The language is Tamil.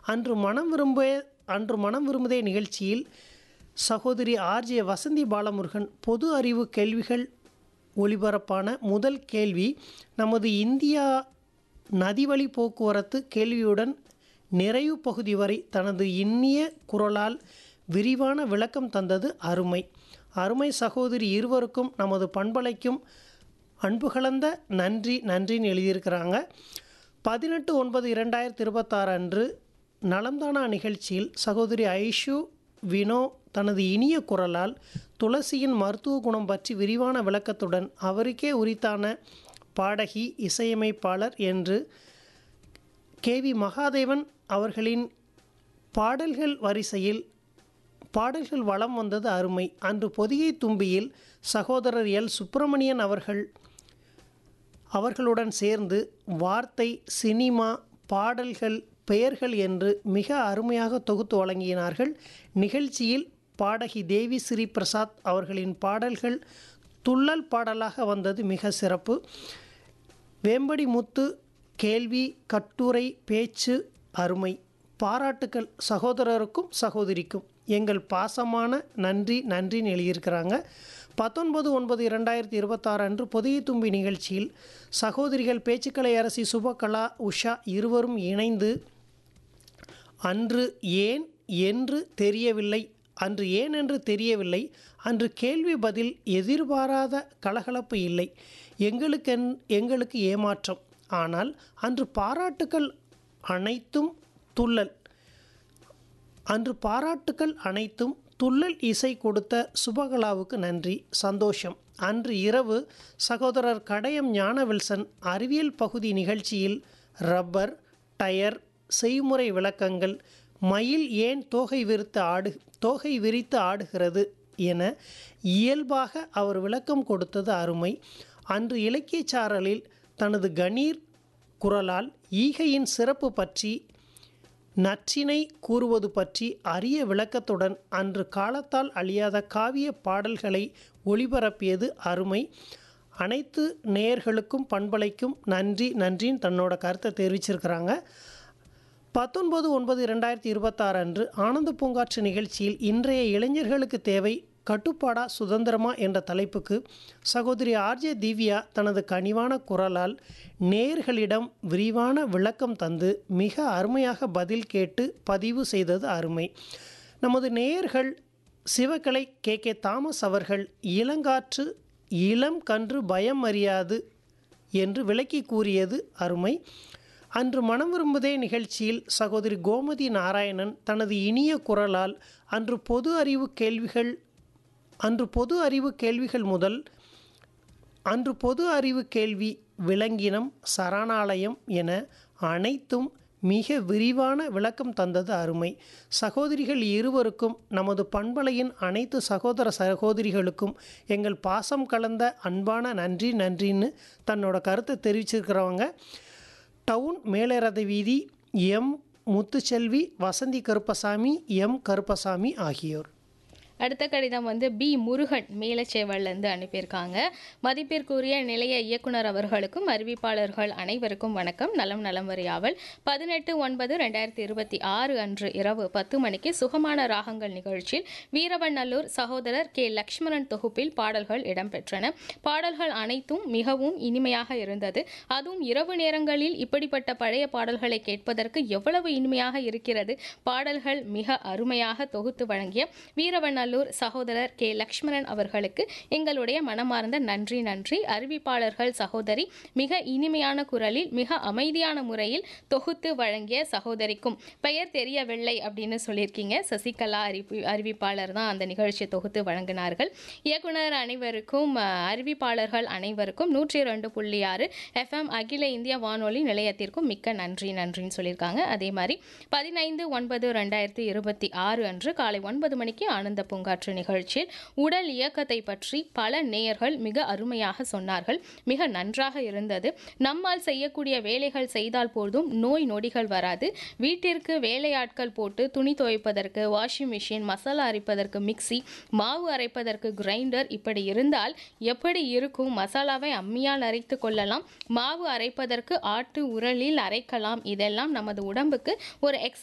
அன்று மனம் விரும்ப அன்று மனம் விரும்புதே நிகழ்ச்சியில் சகோதரி ஆர்ஜே வசந்தி பாலமுருகன் பொது அறிவு கேள்விகள் ஒளிபரப்பான முதல் கேள்வி நமது இந்தியா நதிவழி போக்குவரத்து கேள்வியுடன் நிறைவு பகுதி வரை தனது இன்னிய குரலால் விரிவான விளக்கம் தந்தது அருமை அருமை சகோதரி இருவருக்கும் நமது பண்பலைக்கும் அன்பு கலந்த நன்றி நன்றின்னு எழுதியிருக்கிறாங்க பதினெட்டு ஒன்பது இரண்டாயிரத்தி இருபத்தாறு அன்று நலம்தானா நிகழ்ச்சியில் சகோதரி ஐஷு வினோ தனது இனிய குரலால் துளசியின் மருத்துவ குணம் பற்றி விரிவான விளக்கத்துடன் அவருக்கே உரித்தான பாடகி இசையமைப்பாளர் என்று கே வி மகாதேவன் அவர்களின் பாடல்கள் வரிசையில் பாடல்கள் வலம் வந்தது அருமை அன்று பொதிகை தும்பியில் சகோதரர் எல் சுப்பிரமணியன் அவர்கள் அவர்களுடன் சேர்ந்து வார்த்தை சினிமா பாடல்கள் பெயர்கள் என்று மிக அருமையாக தொகுத்து வழங்கினார்கள் நிகழ்ச்சியில் பாடகி தேவி ஸ்ரீ பிரசாத் அவர்களின் பாடல்கள் துள்ளல் பாடலாக வந்தது மிக சிறப்பு வேம்படி முத்து கேள்வி கட்டுரை பேச்சு அருமை பாராட்டுக்கள் சகோதரருக்கும் சகோதரிக்கும் எங்கள் பாசமான நன்றி நன்றின்னு எழுதியிருக்கிறாங்க பத்தொன்பது ஒன்பது இரண்டாயிரத்தி இருபத்தாறு அன்று பொதிய தும்பி நிகழ்ச்சியில் சகோதரிகள் பேச்சுக்கலை அரசி சுபகலா உஷா இருவரும் இணைந்து அன்று ஏன் என்று தெரியவில்லை அன்று ஏன் என்று தெரியவில்லை அன்று கேள்வி பதில் எதிர்பாராத கலகலப்பு இல்லை எங்களுக்கென் எங்களுக்கு ஏமாற்றம் ஆனால் அன்று பாராட்டுக்கள் அனைத்தும் துள்ளல் அன்று பாராட்டுக்கள் அனைத்தும் துள்ளல் இசை கொடுத்த சுபகலாவுக்கு நன்றி சந்தோஷம் அன்று இரவு சகோதரர் கடையம் ஞானவில்சன் அறிவியல் பகுதி நிகழ்ச்சியில் ரப்பர் டயர் செய்முறை விளக்கங்கள் மயில் ஏன் தோகை விரித்து ஆடு தோகை விரித்து ஆடுகிறது என இயல்பாக அவர் விளக்கம் கொடுத்தது அருமை அன்று இலக்கியச் சாரலில் தனது கணீர் குரலால் ஈகையின் சிறப்பு பற்றி நற்றினை கூறுவது பற்றி அரிய விளக்கத்துடன் அன்று காலத்தால் அழியாத காவிய பாடல்களை ஒளிபரப்பியது அருமை அனைத்து நேயர்களுக்கும் பண்பலைக்கும் நன்றி நன்றின்னு தன்னோட கருத்தை தெரிவிச்சிருக்கிறாங்க பத்தொன்பது ஒன்பது இரண்டாயிரத்தி இருபத்தாறு அன்று ஆனந்த பூங்காற்று நிகழ்ச்சியில் இன்றைய இளைஞர்களுக்கு தேவை கட்டுப்பாடா சுதந்திரமா என்ற தலைப்புக்கு சகோதரி ஆர்ஜே திவ்யா தனது கனிவான குரலால் நேயர்களிடம் விரிவான விளக்கம் தந்து மிக அருமையாக பதில் கேட்டு பதிவு செய்தது அருமை நமது நேயர்கள் சிவகலை கே கே தாமஸ் அவர்கள் இளங்காற்று இளம் கன்று பயம் அறியாது என்று விளக்கி கூறியது அருமை அன்று மனம் விரும்புதே நிகழ்ச்சியில் சகோதரி கோமதி நாராயணன் தனது இனிய குரலால் அன்று பொது அறிவு கேள்விகள் அன்று பொது அறிவு கேள்விகள் முதல் அன்று பொது அறிவு கேள்வி விலங்கினம் சரணாலயம் என அனைத்தும் மிக விரிவான விளக்கம் தந்தது அருமை சகோதரிகள் இருவருக்கும் நமது பண்பலையின் அனைத்து சகோதர சகோதரிகளுக்கும் எங்கள் பாசம் கலந்த அன்பான நன்றி நன்றின்னு தன்னோட கருத்தை தெரிவிச்சிருக்கிறவங்க டவுன் மேலரத வீதி எம் முத்துச்செல்வி வசந்தி கருப்பசாமி எம் கருப்பசாமி ஆகியோர் அடுத்த கடிதம் வந்து பி முருகன் மேலச்சேவல்லேருந்து அனுப்பியிருக்காங்க மதிப்பிற்குரிய நிலைய இயக்குனர் அவர்களுக்கும் அறிவிப்பாளர்கள் அனைவருக்கும் வணக்கம் நலம் நலம் வரியாவல் பதினெட்டு ஒன்பது ரெண்டாயிரத்தி இருபத்தி ஆறு அன்று இரவு பத்து மணிக்கு சுகமான ராகங்கள் நிகழ்ச்சியில் வீரவநல்லூர் சகோதரர் கே லக்ஷ்மணன் தொகுப்பில் பாடல்கள் இடம்பெற்றன பாடல்கள் அனைத்தும் மிகவும் இனிமையாக இருந்தது அதுவும் இரவு நேரங்களில் இப்படிப்பட்ட பழைய பாடல்களை கேட்பதற்கு எவ்வளவு இனிமையாக இருக்கிறது பாடல்கள் மிக அருமையாக தொகுத்து வழங்கிய வீரவநல்லூர் சகோதரர் கே லக்ஷ்மணன் அவர்களுக்கு எங்களுடைய மனமார்ந்த நன்றி நன்றி அறிவிப்பாளர்கள் சகோதரி மிக இனிமையான குரலில் மிக அமைதியான முறையில் தொகுத்து வழங்கிய சகோதரிக்கும் பெயர் தெரியவில்லை அப்படின்னு சொல்லியிருக்கீங்க சசிகலா அறிவி அறிவிப்பாளர் தான் அந்த நிகழ்ச்சியை தொகுத்து வழங்கினார்கள் இயக்குனர் அனைவருக்கும் அஹ், அறிவிப்பாளர்கள் அனைவருக்கும் நூற்றி ரெண்டு புள்ளி ஆறு எஃப்எம் அகில இந்திய வானொலி நிலையத்திற்கும் மிக்க நன்றி நன்றின்னு சொல்லியிருக்காங்க அதே மாதிரி பதினைந்து ஒன்பது ரெண்டாயிரத்தி இருபத்தி ஆறு அன்று காலை ஒன்பது மணிக்கு ஆனந்த பூங்காற்று நிகழ்ச்சியில் உடல் இயக்கத்தை பற்றி பல நேயர்கள் மிக அருமையாக சொன்னார்கள் மிக நன்றாக இருந்தது நம்மால் செய்யக்கூடிய வேலைகள் செய்தால் போதும் நோய் நொடிகள் வராது வீட்டிற்கு வேலையாட்கள் போட்டு துணி துவைப்பதற்கு வாஷிங் மிஷின் மசாலா அரைப்பதற்கு மிக்ஸி மாவு அரைப்பதற்கு கிரைண்டர் இப்படி இருந்தால் எப்படி இருக்கும் மசாலாவை அம்மியால் அரைத்து கொள்ளலாம் மாவு அரைப்பதற்கு ஆட்டு உரலில் அரைக்கலாம் இதெல்லாம் நமது உடம்புக்கு ஒரு எக்ஸ்